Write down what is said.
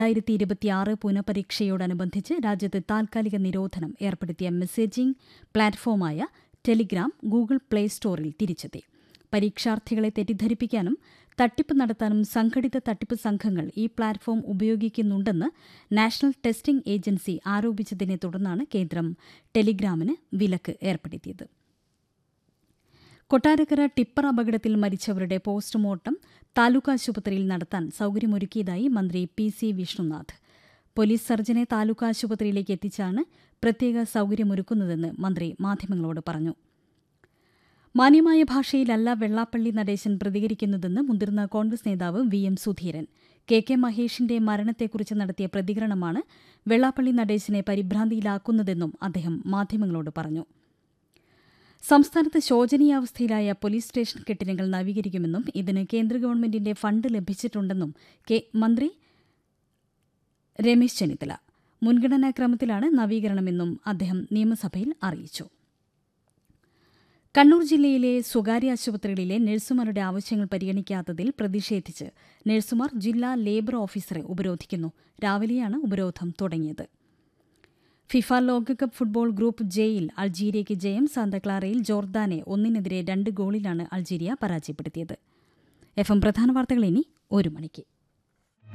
രണ്ടായിരത്തി ഇരുപത്തിയാറ് പുനഃപരീക്ഷയോടനുബന്ധിച്ച് രാജ്യത്ത് താൽക്കാലിക നിരോധനം ഏർപ്പെടുത്തിയ മെസ്സേജിംഗ് പ്ലാറ്റ്ഫോമായ ടെലിഗ്രാം ഗൂഗിൾ പ്ലേ സ്റ്റോറിൽ തിരിച്ചെത്തി പരീക്ഷാർത്ഥികളെ തെറ്റിദ്ധരിപ്പിക്കാനും തട്ടിപ്പ് നടത്താനും സംഘടിത തട്ടിപ്പ് സംഘങ്ങൾ ഈ പ്ലാറ്റ്ഫോം ഉപയോഗിക്കുന്നുണ്ടെന്ന് നാഷണൽ ടെസ്റ്റിംഗ് ഏജൻസി ആരോപിച്ചതിനെ തുടർന്നാണ് കേന്ദ്രം ടെലിഗ്രാമിന് വിലക്ക് ഏർപ്പെടുത്തിയത് കൊട്ടാരക്കര ടിപ്പർ അപകടത്തിൽ മരിച്ചവരുടെ പോസ്റ്റ്മോർട്ടം താലൂക്ക് ആശുപത്രിയിൽ നടത്താൻ സൌകര്യമൊരുക്കിയതായി മന്ത്രി P C Vishnunath police surgeon taluk ആശുപത്രിയിലേക്ക് എത്തിച്ചാണ് പ്രത്യേക സൌകര്യമൊരുക്കുന്നതെന്ന് മന്ത്രി മാധ്യമങ്ങളോട് പറഞ്ഞു മാന്യമായ ഭാഷയിലല്ല വെള്ളാപ്പള്ളി നടേശൻ പ്രതികരിക്കുന്നതെന്ന് മുതിർന്ന കോൺഗ്രസ് നേതാവ് V M Sudheeran K K മഹേഷിന്റെ മരണത്തെക്കുറിച്ച് നടത്തിയ പ്രതികരണമാണ് വെള്ളാപ്പള്ളി നടേശനെ പരിഭ്രാന്തിയിലാക്കുന്നതെന്നും അദ്ദേഹം മാധ്യമങ്ങളോട് പറഞ്ഞു സംസ്ഥാനത്ത് ശോചനീയാവസ്ഥയിലായ പോലീസ് സ്റ്റേഷൻ കെട്ടിടങ്ങൾ നവീകരിക്കുമെന്നും ഇതിന് കേന്ദ്ര ഗവൺമെന്റിന്റെ ഫണ്ട് ലഭിച്ചിട്ടുണ്ടെന്നും കെ മന്ത്രി രമേശ് ചെന്നിത്തല മുൻഗണനാക്രമത്തിലാണ് നവീകരണമെന്നും അദ്ദേഹം നിയമസഭയിൽ അറിയിച്ചു കണ്ണൂർ ജില്ലയിലെ സ്വകാര്യ ആശുപത്രികളിലെ നഴ്സുമാരുടെ ആവശ്യങ്ങൾ പരിഗണിക്കാത്തതിൽ പ്രതിഷേധിച്ച് നഴ്സുമാർ ജില്ലാ ലേബർ ഓഫീസറെ ഉപരോധിക്കുന്നു രാവിലെയാണ് ഉപരോധം തുടങ്ങിയത് ഫിഫ ലോകകപ്പ് ഫുട്ബോൾ ഗ്രൂപ്പ് ജെയിൽ അൾജീരിയയ്ക്ക് ജയം സാന്തക്ലാറയിൽ ജോർദാനെ ഒന്നിനെതിരെ രണ്ട് ഗോളിലാണ് അൾജീരിയ പരാജയപ്പെടുത്തിയത് എഫ് എം പ്രധാന വാർത്തകൾ ഇനി ഒരു മണിക്ക്